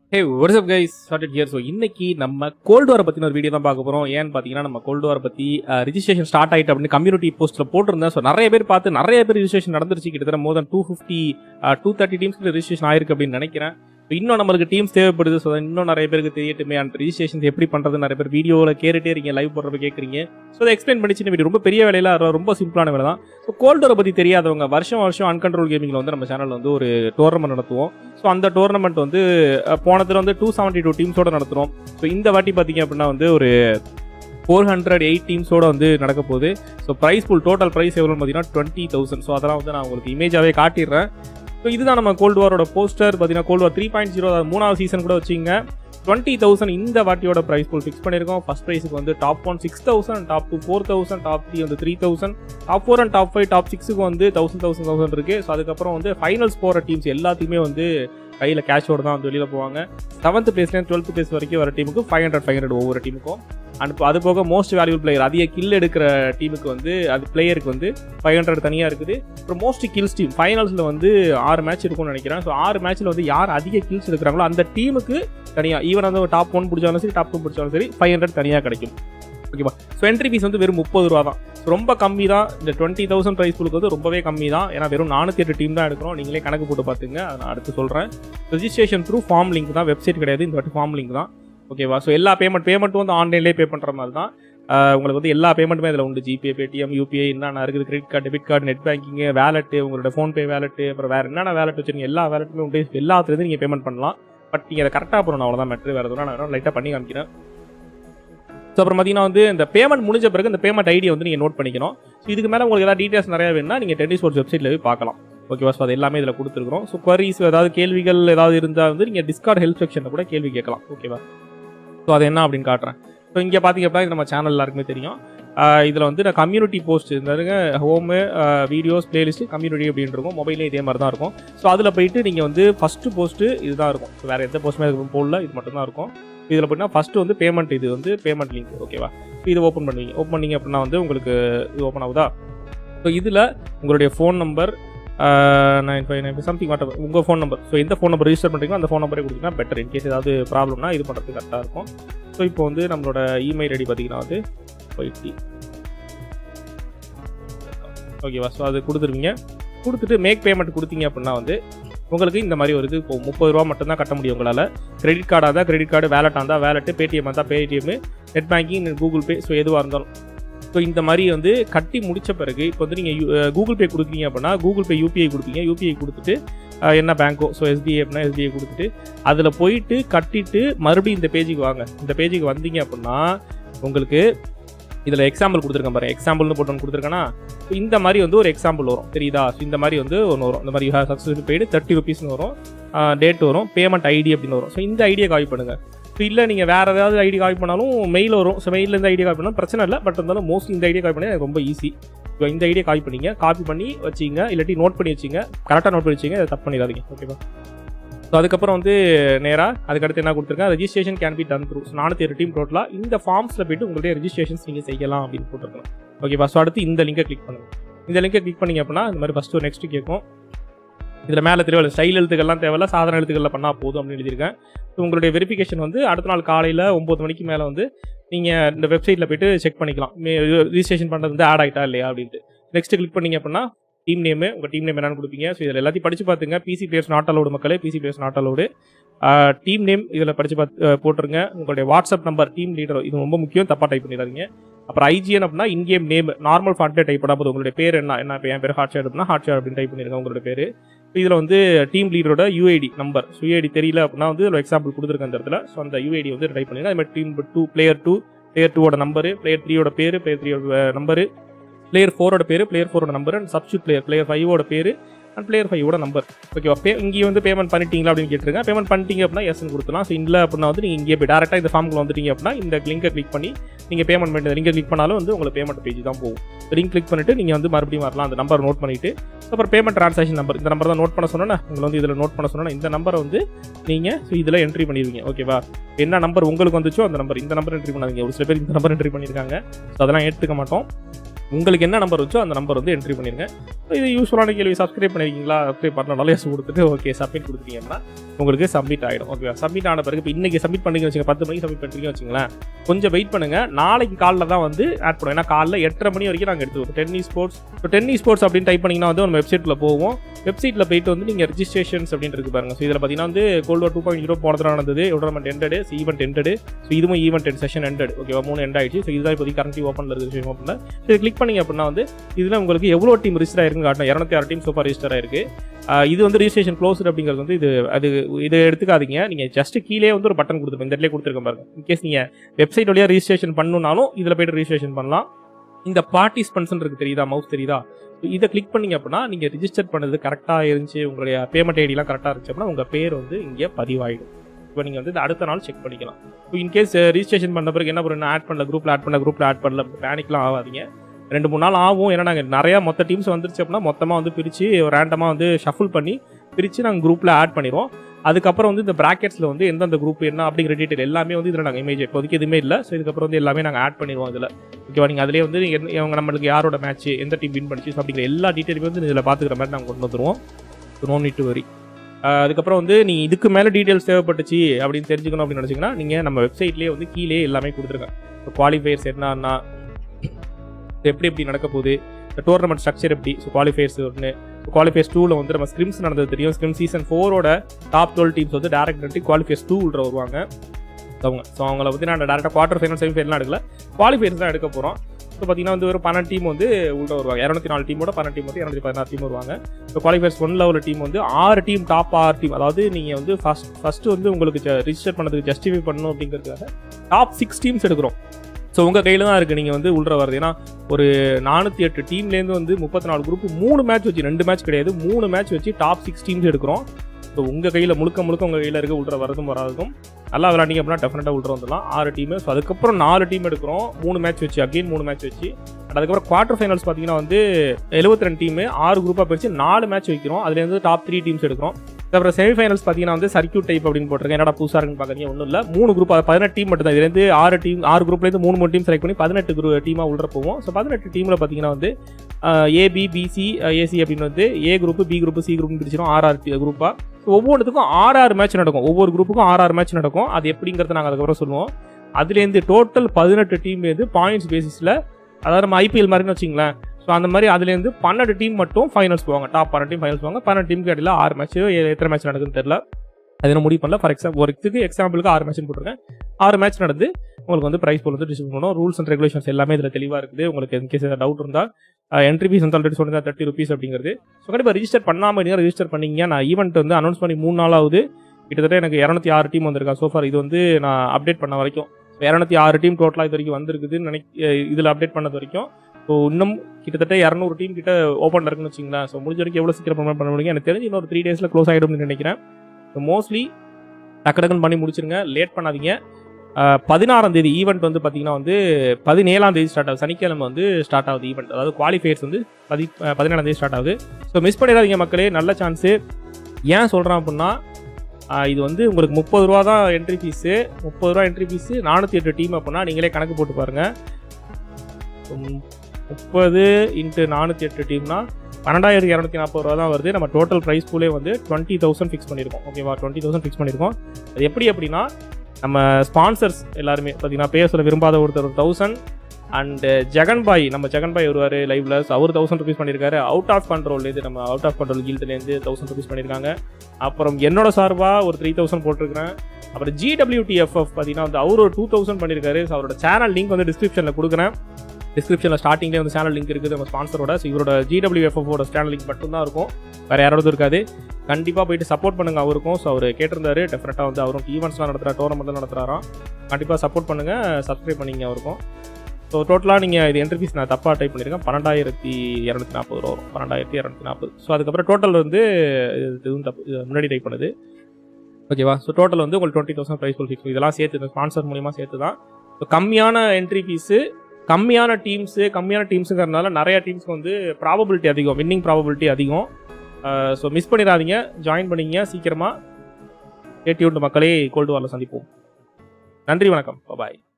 hey what's up guys started here so இன்னைக்கு நம்ம gold வாரை பற்றின ஒரு வீடியோ தான் பார்க்க போகிறோம் ஏன்னு பார்த்தீங்கன்னா நம்ம கோல்டு வாரை பற்றி ரிஜிஸ்ட்ரேஷன் ஸ்டார்ட் ஆயிட்டு அப்படின்னு கம்யூனிட்டி போஸ்ட்டில் போட்டிருந்தேன் ஸோ நிறைய பேர் பார்த்து நிறைய பேர் ரிஜிஸ்ட்ரேஷன் நடந்துருச்சு கிட்டத்தட்ட more than two fifty two thirty டீம்ஸ்க்கு ரிஜிஸ்ட்ரேஷன் ஆயிருக்கு அப்படின்னு நினைக்கிறேன் So இன்னும் நம்மளுக்கு டீம்ஸ் தேவைப்படுது ஸோ இன்னும் நிறைய பேருக்கு தெரியட்டுமே அந்த ரிஜிஸ்ட்ரேஷன் எப்படி பண்ணுறது நிறைய பேர் வீடியோவில் கேட்டுட்டே இருக்கீங்க லைவ் போடுறப்ப கேட்குறீங்க ஸோ அதை எக்ஸ்பிளைன் பண்ணி சின்ன வீடியோ ரொம்ப பெரிய வேலையில ரொம்ப சிம்பிளான வேலை தான் ஸோ கோல்டோரை பற்றி தெரியாதவங்க வருஷம் வருஷம் அன்கண்ட்ரோல் கேமிங்கில் வந்து நம்ம சேனலில் வந்து ஒரு டோர்னமெண்ட் நடத்துவோம் ஸோ அந்த டோர்னமெண்ட் வந்து அஹ், போனதுல வந்து டூ செவன்ட்டி டூ டீம்ஸோட நடத்துகிறோம் ஸோ இந்த வாட்டி பார்த்தீங்க அப்படின்னா வந்து ஒரு ஃபோர் ஹண்ட்ரட் எயிட் டீம்ஸோட வந்து நடக்க போகுது so prize full total prize எவ்வளோன்னு பார்த்தீங்கன்னா டுவெண்ட்டி தௌசண்ட் ஸோ அதெல்லாம் வந்து நான் உங்களுக்கு இமேஜாகவே காட்டிடுறேன் ஸோ இதுதான் நம்ம கோல்டு வாரோட போஸ்டர் பார்த்தீங்கன்னா gold war three point zero மூணாவது சீசன் கூட வச்சிங்க டுவெண்ட்டி தௌசண்ட் இந்த வாட்டியோட ப்ரைஸ் ஃபுல் ஃபிக்ஸ் பண்ணியிருக்கோம் ஃபர்ஸ்ட் ப்ரைஸுக்கு வந்து top one six thousand top two four thousand top three வந்து three thousand top four and top five top சிக்ஸுக்கு வந்து தௌசண்ட் தௌசண்ட் தௌசண்ட் இருக்குது ஸோ அதுக்கப்புறம் வந்து ஃபைனல்ஸ் போகிற டீம்ஸ் எல்லாத்தையுமே வந்து கையில் கேஷோட தான் வந்து வெளியில் போவாங்க செவன்த் பிளேஸ்லேருந்து டுவெல்த் பிளேஸ் வரைக்கும் வர டீமுக்கு ஃபைவ் ஹண்ட்ரட் ஃபைவ் ஹண்ட்ரட் ஒவ்வொரு டீமுக்கும் அண்ட் அது போக மோஸ்ட் வேல்யூபிள் பிளேயர் அதிக கில் எடுக்கிற டீமுக்கு வந்து அது பிளேயருக்கு வந்து ஃபைவ் ஹண்ட்ரட் தனியாக இருக்குது அப்புறம் மோஸ்ட் கில்ஸ் டீம் ஃபைனல்ஸில் வந்து ஆறு மேட்ச் இருக்கும்னு நினைக்கிறேன் ஸோ ஆறு மேட்ச்சில் வந்து யார் அதிக கில்ஸ் எடுக்கிறாங்களோ அந்த டீமுக்கு தனியாக ஈவன் வந்து டாப் ஒன் பிடிச்சாலும் சரி டாப் டூ பிடிச்சாலும் சரி ஃபைவ் ஹண்ட்ரட் தனியாக கிடைக்கும் ஓகேவா ஸோ என்ட்ரி ஃபீஸ் வந்து வெறும் முப்பது ரூபா தான் So ரொம்ப கம்மி தான் இந்த டுவெண்ட்டி தௌசண்ட் ப்ரைஸ் புலுக்கு வந்து ரொம்பவே கம்மி தான் ஏன்னா வெறும் நானூற்றி எட்டு டீம் தான் எடுக்கிறோம் நீங்களே கணக்கு போட்டு பார்த்துங்க அதை நான் அடுத்து சொல்கிறேன் ரெஜிஸ்ட்ரேஷன் த்ரூ ஃபார்ம் லிங்க் தான் வெப்சைட் கிடையாது இந்த வாட்டி ஃபார்ம் லிங்க் தான் ஓகேவா ஸோ எல்லா பேமெண்ட் பேமெண்ட்டும் வந்து ஆன்லைன்லேயே பே பண்ணுற மாதிரி தான் ஆஹ் உங்களுக்கு வந்து எல்லா பேமெண்ட்டுமே இதில் உண்டு ஜிபே பேடிஎம் யூபிஐ என்னென்ன இருக்குது credit card debit card net banking wallet உங்களோட ஃபோன்பே வேலெட்டு அப்புறம் வேறு என்னென்ன வேலெட் வச்சிருக்கீங்க எல்லா வேலெட்டுமே உண்டு எல்லாத்துலேருந்து நீங்கள் பேமெண்ட் பண்ணலாம் பட் நீங்கள் அதை கரெக்டாக பண்ணணும் அவ்வளோதான் மெட்ரு வேறு எதுவும் நான் லைட்டாக பண்ணி காமிக்கிறேன் ஸோ அப்புறம் பார்த்தீங்கன்னா வந்து இந்த பேமெண்ட் முடிஞ்ச பிறகு இந்த பேமெண்ட் ஐடியை வந்து நீங்கள் நோட் பண்ணிக்கணும் ஸோ இதுக்கு மேலே உங்களுக்கு ஏதாவது டீட்டெயில்ஸ் நிறைய வேணும்னா நீங்கள் டென்னிஸ் ஸ்போர்ட்ஸ் வெப்சைட்டில் போய் பார்க்கலாம் ஓகேவா ஸோ அது எல்லாமே இதில் கொடுத்துருக்குறோம் ஸோ queries ஏதாவது கேள்விகள் ஏதாவது இருந்தால் வந்து நீங்கள் டிஸ்கார்ட் ஹெல்ப் செக்ஷனில் கூட கேள்வி கேட்கலாம் ஓகேவா ஸோ அது என்ன அப்படின்னு காட்டுறேன் ஸோ இங்கே பார்த்தீங்க அப்படின்னா இது நம்ம சேனல் எல்லாருக்குமே தெரியும் இதில் வந்து நான் கம்யூனிட்டி போஸ்ட் இருந்தாருங்க ஹோமு வீடியோஸ் பிளேலிஸ்ட் கம்யூனிட்டி அப்படின்னு இருக்கும் மொபைலே இதே மாதிரி தான் இருக்கும் ஸோ அதில் போயிட்டு நீங்கள் வந்து ஃபஸ்ட்டு போஸ்ட்டு இதுதான் இருக்கும் ஸோ வேறு எந்த போஸ்ட்டுமே அதுக்கு போடல இது மட்டும் தான் இருக்கும் இதில் போயிட்டா ஃபஸ்ட்டு வந்து பேமெண்ட் இது வந்து பேமெண்ட் லிங்க் ஓகேவா ஸோ இது ஓப்பன் பண்ணுவீங்க ஓப்பன் பண்ணீங்க அப்படின்னா வந்து உங்களுக்கு இது ஓப்பன் ஆகுதா ஸோ இதில் உங்களுடைய phone number nine five nine something what உங்கள் ஃபோன் நம்பர் ஸோ எந்த ஃபோன் நம்பர் ரிஜிஸ்டர் பண்ணுறீங்களோ அந்த ஃபோன் நம்பரே கொடுத்தீங்கன்னா பெட்டர் இன்கேஸ் ஏதாவது ப்ராப்ளம்னா இது பண்ணுறதுக்கு கரெக்டாக இருக்கும் ஸோ இப்போ வந்து நம்மளோட இமெயில் ஐடி பார்த்தீங்கன்னா வந்து ஒய்டி ஓகேவா ஸோ அது கொடுத்துருவீங்க கொடுத்துட்டு மேக் பேமெண்ட் கொடுத்தீங்க அப்படின்னா வந்து உங்களுக்கு இந்த மாதிரி ஒரு இது இப்போ முப்பது ரூபா மட்டும்தான் கட்ட முடியும் உங்களால் கிரெடிட் கார்டாக இருந்தால் கிரெடிட் கார்டு வேலெட்டாக இருந்தால் வேலெட்டு பேடிஎம் இருந்தால் Paytm net banking Google Pay so எதுவாக இருந்தாலும் ஸோ இந்த மாதிரி வந்து கட்டி முடிச்ச பிறகு இப்போ வந்து நீங்கள் கூகுள் பே கொடுக்குறீங்க அப்படின்னா கூகுள் பே யூபிஐ கொடுப்பீங்க யூபிஐ கொடுத்துட்டு அஹ், என்ன பேங்க்கோ ஸோ எஸ்பிஐ அப்படின்னா எஸ்பிஐ கொடுத்துட்டு அதில் போயிட்டு கட்டிட்டு மறுபடியும் இந்த பேஜுக்கு வாங்க இந்த பேஜுக்கு வந்தீங்க அப்படின்னா உங்களுக்கு இதில் எக்ஸாம்பிள் கொடுத்துருக்கேன் பாருங்க எக்ஸாம்பிள்னு போட்டு ஒன்று கொடுத்துருக்கேன்னா So, இந்த மாதிரி வந்து ஒரு எக்ஸாம்பிள் வரும் தெரியுதா So, இந்த மாதிரி வந்து ஒன்று வரும் இந்த மாதிரி சக்ஸஸ்ஃபுல் பெய்டு தேர்ட்டி ருபீஸ்னு வரும் டேட் வரும் பேமெண்ட் ஐடி அப்படின்னு வரும் ஸோ இந்த ஐடியை காப்பி பண்ணுங்க ஸோ இல்லை நீங்கள் வேறு ஏதாவது ஐடி காப்பி பண்ணாலும் மெயில் வரும் ஸோ மெயிலில் இந்த ஐடி காப்பி பண்ணாலும் பிரச்சனை இல்லை பட் இருந்தாலும் மோஸ்ட்லி இந்த ஐடியா காப்பி பண்ணி எனக்கு ரொம்ப ஈஸி ஸோ இந்த ஐடியா காப்பி பண்ணிங்க காப்பி பண்ணி வச்சிங்க இல்லாட்டி நோட் பண்ணி வச்சிங்க கரெக்டாக நோட் பண்ணி வச்சிங்க அதை தப்பு பண்ணிடாதீங்க ஓகேவா ஸோ அதுக்கப்புறம் வந்து நேராக அதுக்கடுத்து என்ன கொடுத்துருக்கேன் registration can be done through நானூற்றி ஒரு டீம் டோட்டலாக இந்த ஃபார்ம்ஸில் போயிட்டு உங்களுடைய ரெஜிஸ்ட்ரேஷன்ஸ் நீங்கள் செய்யலாம் அப்படின்னு போட்டுருக்கணும் ஓகேவா ஸோ அடுத்து இந்த லிங்கை கிளிக் பண்ணுங்க இந்த லிங்கை கிளிக் பண்ணீங்க அப்படின்னா இந்த மாதிரி ஃபஸ்ட்டு ஒரு நெக்ஸ்ட் கேட்கும் இதில் மேலே தெரியல ஸ்டைல் எழுத்துக்கள்லாம் தேவையில்ல சாதாரண எழுத்துக்களில் பண்ணால் போதும் அப்படின்னு எழுதியிருக்கேன் ஸோ உங்களுடைய வெரிஃபிகேஷன் வந்து அடுத்த நாள் காலையில் ஒம்பது மணிக்கு மேலே வந்து நீங்கள் இந்த வெப்சைட்டில் போயிட்டு செக் பண்ணிக்கலாம் ரிஜிஸ்ட்ரேஷன் பண்ணுறது வந்து ஆட் ஆகிட்டா இல்லையா அப்படின்ட்டு நெக்ஸ்ட் கிளிக் பண்ணீங்க அப்படின்னா டீம் நேமு உங்கள் டீம் நேம் என்னன்னு கொடுப்பீங்க ஸோ இதில் எல்லாத்தையும் படிச்சு பார்த்துங்க பிசி பிளேயர்ஸ் நாட் அலோடு மக்களே PC players not allowed team name இதில் படிச்சு பார்த்து அஹ், போட்டுருங்க உங்களுடைய வாட்ஸ்அப் நம்பர் டீம் லீடர் இது ரொம்ப முக்கியம் தப்பாக டைப் பண்ணிடாதீங்க அப்புறம் ஐஜிஎன் அப்படின்னா இன்கேம் நேம் நார்மல் ஃபாண்ட்லேயே டைப் பண்ணால் போதும் உங்களுடைய பேர் என்ன என்ன இப்போ என் பேர் ஹாட் ஷேர் அப்படின்னா ஹாட் ஷேர் அப்படின்னு டைப் பண்ணிருங்க உங்களோட பேர் இதில் வந்து டீம் லீடரோட யூஐடி நம்பர் ஸோ யூஐடி தெரியல அப்படின்னா வந்து ஒரு எக்ஸாம்பிள் கொடுத்துருக்க அந்த இடத்துல ஸோ அந்த யூஐடி வந்து டைப் பண்ணிருங்க அது மாதிரி team two player two player டூவோட நம்பரு பிளேயர் த்ரீயோட பேர் பிளேயர் த்ரீயோட நம்பரு பிளேயர் ஃபோரோட பேர் பிளேயர் ஃபோரோட number and substitute player player ஃபைவோட பேர் அண்ட் பிளேயர் ஃபைவோட நம்பர் ஓகேவா பே இங்கே வந்து பேமெண்ட் பண்ணிட்டீங்களா அப்படின்னு கேட்டிருங்க பேமெண்ட் பண்ணிட்டீங்க அப்படின்னா எஸ்ன்னு கொடுத்துலாம் ஸோ இல்லை அப்படின்னா வந்து நீங்கள் இங்கே போய் டேரெக்டாக இந்த ஃபார்முக்கு வந்துட்டீங்க அப்படின்னா இந்த லிங்கை கிளிக் பண்ணி நீங்கள் பேமெண்ட் பண்ணி லிங்கை கிளிக் பண்ணாலும் வந்து உங்களுக்கு பேமெண்ட் பேஜ் தான் போகும் லிங்க் கிளிக் பண்ணிட்டு நீங்கள் வந்து மறுபடியும் வரலாம் அந்த நம்பர் நோட் பண்ணிட்டு அப்புறம் பேமெண்ட் ட்ரான்சாக்ஷன் நம்பர் இந்த நம்பர் தான் நோட் பண்ண சொன்னேன்னா உங்களை வந்து இதில் நோட் பண்ண சொன்னா இந்த நம்பரை வந்து நீங்கள் ஸோ இதில் என்ட்ரி பண்ணிடுவீங்க ஓகேவா என்ன நம்பர் உங்களுக்கு வந்துச்சோ அந்த நம்பர் இந்த நம்பர் என்ட்ரி பண்ணாதீங்க ஒரு சில பேர் இந்த நம்பர் என்ட்ரி பண்ணியிருக்காங்க ஸோ அதெல்லாம் எடுத்துக்க மாட்டோம் உங்களுக்கு என்ன நம்பர் வச்சோ அந்த நம்பர் வந்து என்ட்ரி பண்ணிருங்க இது யூஸ்ஃபுல்லான கேள்வி சப்ஸ்கிரைப் பண்ணிருக்கீங்களா சப்ஸ்கிரைப் பண்ணனால எஸ் கொடுத்துட்டு ஓகே சப்மிட் கொடுத்தீங்கன்னா உங்களுக்கு சப்மிட் ஆகிடும் ஓகே சப்மிட் ஆன பிறகு இப்போ இன்னைக்கு சப்மிட் பண்ணி வச்சுங்க பத்து மணிக்கு சப்மிட் பண்ணுறீங்க வச்சுங்களேன் கொஞ்சம் வெயிட் பண்ணுங்க நாளைக்கு காலைல தான் வந்து ஆட் பண்ணுவோம் ஏன்னா காலைல எட்டரை மணி வரைக்கும் நாங்கள் எடுத்துருவோம் டென்னி ஸ்போர்ட்ஸ் இப்போ டென்னி ஸ்போர்ட்ஸ் அப்படின்னு டைப் பண்ணிங்கன்னா வந்து நம்ம வெப்சைட்டில் போவோம் வெப்சைட்டில் போயிட்டு வந்து நீங்கள் ரிஜிஸ்ட்ரேஷன்ஸ் அப்படின்னு இருக்கு பாருங்க ஸோ இதில் பார்த்தீங்கன்னா வந்து கோல்டு டூ பாயிண்ட் ஜீரோ போன தடவை நடந்தது tournament ended event ended so இதுவும் ஈவெண்ட் எண்ட் செஷன் எண்டட் ஓகேவா மூணு எண்ட் ஆயிடுச்சு ஸோ இதுதான் இப்போதைக்கு கரண்ட்லி ஓப்பனில் இருக்குது ஓப்பனில் இது கிளிக் பண்ணீங்க அப்படின்னா வந்து இதில் உங்களுக்கு எவ்வளோ டீம் ரிஜிஸ்டர் ஆயிருக்குன்னு காட்டணும் இரநூத்தி ஆறு டீம் சூப்பர் ரிஜிஸ்டர் ஆயிருக்கு ஆஹ் இது வந்து ரிஜிஸ்ட்ரேஷன் க்ளோஸ்ட் அப்படிங்கிறது வந்து இது அது இது எடுத்துக்காதீங்க நீங்கள் ஜஸ்ட் கீழே வந்து ஒரு பட்டன் கொடுத்துருப்போம் இந்த இடத்துல கொடுத்துருக்கேன் பாருங்க இன்கேஸ் நீங்கள் வெப்சைட் வழியாக ரிஜிஸ்ட்ரேஷன் பண்ணணும்னாலும் இதில் போயிட்டு ரிஜிஸ்ட்ரேஷன் பண்ணலாம் இந்த பார்ட்டிஸ்பென்ட்ஸ் இருக்கு தெரியுதா மவுஸ் தெரியுதா இதை கிளிக் பண்ணீங்க அப்படின்னா நீங்கள் ரிஜிஸ்டர் பண்ணது கரெக்டாக இருந்துச்சு உங்களுடைய பேமெண்ட் ஐடிலாம் கரெக்டாக இருந்துச்சு அப்படின்னா உங்கள் பேர் வந்து இங்கே பதிவாயிடும் இப்போ நீங்கள் வந்து இது அடுத்த நாள் செக் பண்ணிக்கலாம் இப்போ இன்கேஸ் ரிஜிஸ்ட்ரேஷன் பண்ண பிறகு என்ன பண்ணணும் ஆட் பண்ணல குரூப்பில் ஆட் பண்ணல குரூப்பில் ஆட் பண்ணல பேனிக்லாம் ஆகாதீங்க ரெண்டு மூணு நாள் ஆகும் ஏன்னா நாங்கள் நிறையா மொத்த டீம்ஸ் வந்துருச்சு அப்படின்னா மொத்தமாக வந்து பிரித்து ரேண்டமாக வந்து ஷஃபிள் பண்ணி பிரித்து நாங்கள் குரூப்பில் ஆட் பண்ணிடுவோம் அதுக்கப்புறம் வந்து இந்த ப்ராக்கெட்ஸில் வந்து எந்தெந்த குரூப் என்ன அப்படிங்கிற டீட்டெயில் எல்லாமே வந்து இதில் நாங்கள் இமேஜ் இப்போதைக்கு எதுவுமே இல்லை ஸோ இதுக்கப்புறம் வந்து எல்லாமே நாங்கள் ஆட் பண்ணிடுவோம் இதில் ஓகேவா நீங்கள் அதிலே வந்து நீங்க என்ன- இவங்க நம்மளுக்கு யாரோட மேட்ச் எந்த டீம் வின் பண்ணிச்சு அப்படிங்கிற எல்லா டீட்டெயிலுமே வந்து இதில் பார்த்துக்கிற மாதிரி நாங்கள் கொண்டு வந்துருவோம் நோ நீட் டு வரி அதுக்கப்புறம் வந்து நீ இதுக்கு மேலே டீட்டெயில்ஸ் தேவைப்பட்டுச்சு அப்படின்னு தெரிஞ்சுக்கணும் அப்படின்னு நினச்சிங்கன்னா நீங்கள் நம்ம வெப்சைட்லேயே வந்து கீழே எல்லாமே கொடுத்துருக்கேன் இப்போ குவாலிஃபயர்ஸ் என்னன்னா எப்படி எப்படி நடக்க போகுது டோர்னமெண்ட் ஸ்ட்ரக்சர் எப்படி ஸோ குவாலிஃபயர்ஸ் ஒன்று குவாலிஃபயர்ஸ் டூவில் வந்து நம்ம ஸ்கிரிம்ஸ் நடந்தது தெரியும் ஸ்கிரிம் சீசன் ஃபோரோட டாப் டுவெல் டீம்ஸ் வந்து டேரக்ட் நட்டி குவாலிஃபயர்ஸ் டூ உள்ள வருவாங்க அவங்க ஸோ அவங்கள பற்றி நான் டேரக்டாக குவார்டர் ஃபைனல் செமி ஃபைனல் எடுக்கல குவாலிஃபயர்ஸ் தான் எடுக்க போகிறோம் ஸோ பார்த்தீங்கன்னா வந்து ஒரு பன்னெண்டு டீம் வந்து உள்ள வருவாங்க இரநூத்தி நாலு டீமோட பன்னெண்டு டீம் வந்து இரநூத்தி பதினாறு டீம் வருவாங்க so qualifiers one level team வந்து ஆறு டீம் டாப் ஆறு டீம் அதாவது நீங்கள் வந்து ஃபஸ்ட் ஃபஸ்ட்டு வந்து உங்களுக்கு ரிஜிஸ்டர் பண்ணதுக்கு ஜஸ்டிஃபை பண்ணணும் அப்படிங்கிறதுக்காக டாப் சிக்ஸ் டீம்ஸ் எடுக்கிறோம் ஸோ உங்கள் கையில் தான் இருக்குது நீங்கள் வந்து உள்ள வருது ஏன்னா ஒரு நானூற்றி எட்டு டீம்லேருந்து வந்து முப்பத்தி நாலு குரூப் மூணு மேட்ச் வச்சு ரெண்டு மேட்ச் கிடையாது மூணு மேட்ச் வச்சு டாப் சிக்ஸ் டீம்ஸ் எடுக்கிறோம் ஸோ உங்கள் கையில் முழுக்க முழுக்க உங்கள் கையில் இருக்க உள்ள வரதும் வராதும் நல்லா விளாண்டிங்க அப்படின்னா டெஃபினட்டாக உள்ள வந்துடலாம் ஆறு டீம் ஸோ அதுக்கப்புறம் நாலு டீம் எடுக்கிறோம் மூணு மேட்ச் வச்சு அகைன் மூணு மேட்ச் வச்சு And அதுக்கப்புறம் குவார்டர் ஃபைனல்ஸ் பார்த்தீங்கன்னா வந்து எழுபத்தி ரெண்டு டீம் ஆறு குரூப்பாக பிரிச்சு நாலு மேட்ச் வைக்கிறோம் அதுலேருந்து டாப் த்ரீ டீம்ஸ் எடுக்கிறோம் அப்புறம் செமிஃபைனல்ஸ் பார்த்தீங்கன்னா வந்து சர்க்யூட் டைப் அப்படின்னு போட்டிருக்கேன் என்னடா புதுசாக இருக்குன்னு பார்க்குறீங்க ஒன்றும் இல்லை மூணு குரூப் பதினெட்டு டீம் மட்டும் தான் இதுலேருந்து ஆறு டீம் ஆறு குரூப்லேருந்து மூணு மூணு டீம் செலக்ட் பண்ணி பதினெட்டு குரூப் டீமாக உள்ள போவோம் ஸோ பதினெட்டு டீமில் பார்த்தீங்கன்னா வந்து ஏபி பிசி ஏசி அப்படின்னு வந்து A group B group C group பிரிச்சிடும் ஆர்ஆர் குரூப்பாக ஸோ ஒவ்வொன்றுத்துக்கும் ஆறு ஆறு மேட்ச் நடக்கும் ஒவ்வொரு குரூப்புக்கும் ஆறு ஆறு மேட்ச் நடக்கும் அது எப்படிங்கிறத நாங்கள் அதுக்கப்புறம் சொல்லுவோம் அதுலேருந்து டோட்டல் பதினெட்டு டீம்லேருந்து பாயிண்ட்ஸ் பேசிஸில் அதாவது நம்ம ஐபிஎல் மாதிரின்னு வச்சிங்களேன் ஸோ அந்த மாதிரி அதுலேருந்து பன்னெண்டு டீம் மட்டும் ஃபைனல்ஸ் போவாங்க டாப் பன்னெண்டு டீம் ஃபைனல்ஸ் போவாங்க பன்னெண்டு டீமுக்கு இடையில ஆறு மேட்ச் எத்தனை மேட்ச் நடக்குதுன்னு தெரியல அது என்ன முடிவு பண்ணல ஃபார் எக்ஸாம்பிள் ஒரு இதுக்கு எக்ஸாம்பிளுக்கு ஆறு மேட்ச் போட்டிருக்கேன் ஆறு மேட்ச் நடந்து உங்களுக்கு வந்து ப்ரைஸ் போல் வந்து டிஸ்ட்ரிபியூட் பண்ணுவோம் ரூல்ஸ் அண்ட் ரெகுலேஷன்ஸ் எல்லாமே இதில் தெளிவாக இருக்குது உங்களுக்கு இன்கேஸ் ஏதாவது டவுட் இருந்தால் என்ட்ரி ஃபீஸ் வந்து ஆல்ரெடி சொன்னதா தேர்ட்டி ருபீஸ் அப்படிங்கிறது ஸோ கண்டிப்பாக ரிஜிஸ்டர் பண்ணாமல் இருந்தால் ரிஜிஸ்டர் பண்ணீங்க நான் ஈவெண்ட் வந்து அனௌன்ஸ் பண்ணி மூணு நாள் ஆகுது கிட்டத்தட்ட எனக்கு இரநூத்தி ஆறு டீம் வந்திருக்கா சோஃபார் இது வந்து நான் அப்டேட் பண்ண வரைக்கும் இரநூத்தி ஆறு டீம் டோட்டலாக இது வரைக்கும் வந்திருக்குதுன்னு நினைக்க இதில் அப்டேட் பண்ணது வரைக்கும் ஸோ இன்னும் கிட்டத்தட்ட இரநூறு டீம் கிட்ட ஓப்பன் இருக்குன்னு வச்சிங்களேன் ஸோ முடிஞ்ச வரைக்கும் எவ்வளோ சீக்கிரம் ப்ரொமோட் பண்ண முடியும் எனக்கு தெரிஞ்சு இன்னொரு த்ரீ டேஸில் க்ளோஸ் ஆகிடும்னு நினைக்கிறேன் ஸோ மோஸ்ட்லி டக்கு டக்குன்னு பண்ணி முடிச்சிருங்க லேட் பண்ணாதீங்க அஹ், பதினாறாம் தேதி ஈவெண்ட் வந்து பார்த்தீங்கன்னா வந்து பதினேழாம் தேதி ஸ்டார்ட் ஆகுது சனிக்கிழமை வந்து ஸ்டார்ட் ஆகுது ஈவெண்ட் அதாவது குவாலிஃபயர்ஸ் வந்து பதி அஹ், பதினேழாம் தேதி ஸ்டார்ட் ஆகுது ஸோ மிஸ் பண்ணிடாதீங்க மக்களே நல்ல சான்ஸு ஏன் சொல்கிறேன் அப்படின்னா ஆஹ் இது வந்து உங்களுக்கு முப்பது ரூபா தான் என்ட்ரி ஃபீஸு முப்பது ரூபா என்ட்ரி ஃபீஸு நானூற்றி எட்டு டீம் அப்படின்னா நீங்களே கணக்கு போட்டு பாருங்கள் முப்பது இன்ட்டு நானூற்றி எட்டு டீம்னா பன்னெண்டாயிரத்தி இரநூத்தி நாற்பது ரூபா தான் வருது நம்ம டோட்டல் ப்ரைஸ் பூலே வந்து டுவெண்ட்டி தௌசண்ட் ஃபிக்ஸ் பண்ணியிருக்கோம் ஓகேவா டுவெண்ட்டி தௌசண்ட் ஃபிக்ஸ் பண்ணியிருக்கோம் அது எப்படி அப்படின்னா நம்ம ஸ்பான்சர்ஸ் எல்லாருமே பார்த்தீங்கன்னா பேர் சொல்ல விரும்பாத ஒருத்தர் ஒரு தௌசண்ட் அண்டு ஜெகன் பாய் நம்ம ஜெகன் பாய் வருவார் லைவ்ல அவர் தௌசண்ட் ருபீஸ் பண்ணியிருக்காரு அவுட் ஆஃப் கண்ட்ரோல்லேருந்து நம்ம அவுட் ஆஃப் கண்ட்ரோல் கீழ்த்துலேருந்து தௌசண்ட் ருபீஸ் பண்ணியிருக்காங்க அப்புறம் என்னோட சார்பாக ஒரு த்ரீ தௌசண்ட் போட்டிருக்கிறேன் அப்புறம் ஜிடபிள்யூடிஎஃப்எஃப் பார்த்தீங்கன்னா வந்து அவர் ஒரு டூ தௌசண்ட் பண்ணியிருக்காரு ஸோ அவரோட சேனல் லிங்க் வந்து டிஸ்கிரிப்ஷனில் கொடுக்குறேன் டிஸ்கிரிப்ஷனில் ஸ்டார்டிங்லேயே வந்து சேனல் லிங்க் இருக்குது நம்ம ஸ்பான்சரோட ஸோ இவரோட ஜிடபிள்யூஎஃப்எஃபோட சேனல் லிங்க் மட்டும் தான் இருக்கும் வேறு யாராவது இருக்காது கண்டிப்பாக போயிட்டு சப்போர்ட் பண்ணுங்க அவருக்கும் ஸோ அவர் கேட்டிருந்தாரு டெஃபினட்டாக வந்து அவரும் ஈவெண்ட்ஸ்லாம் நடத்துகிறா டோர்னமெண்ட் நடத்துகிறாராம் கண்டிப்பாக சப்போர்ட் பண்ணுங்கள் சப்ஸ்கிரைப் பண்ணிங்க அவருக்கும் ஸோ டோட்டலாக நீங்கள் இது என்ட்ரி ஃபீஸ் நான் தப்பாக டைப் பண்ணியிருக்கேன் பன்னெண்டாயிரத்தி இரநூத்தி நாற்பது ரூபா வரும் பன்னெண்டாயிரத்தி இரநூத்தி நாற்பது ஸோ அதுக்கப்புறம் டோட்டல் வந்து இது இதுவும் தப்பு இது முன்னாடி டைப் பண்ணுது ஓகேவா ஸோ டோட்டல் வந்து உங்களுக்கு டுவெண்ட்டி தௌசண்ட் ப்ரைஸ் ஃபிக்ஸ் இதெல்லாம் சேர்த்து இந்த ஸ்பான்சர் மூலியமா சேர்த்து தான் ஸோ கம்மியான என்ட்ரி ஃபீஸு கம்மியான டீம்ஸு கம்மியான டீம்ஸுங்கிறதுனால நிறைய டீம்ஸ்க்கு வந்து ப்ராபபிலிட்டி அதிகம் வின்னிங் ப்ராபபிலிட்டி அதிகம் ஸோ மிஸ் பண்ணிடாதீங்க ஜாயின் பண்ணிங்க சீக்கிரமாக ஏடியூண்ட் மக்களே கோல்டு வாரில் சந்திப்போம் நன்றி வணக்கம் பாய்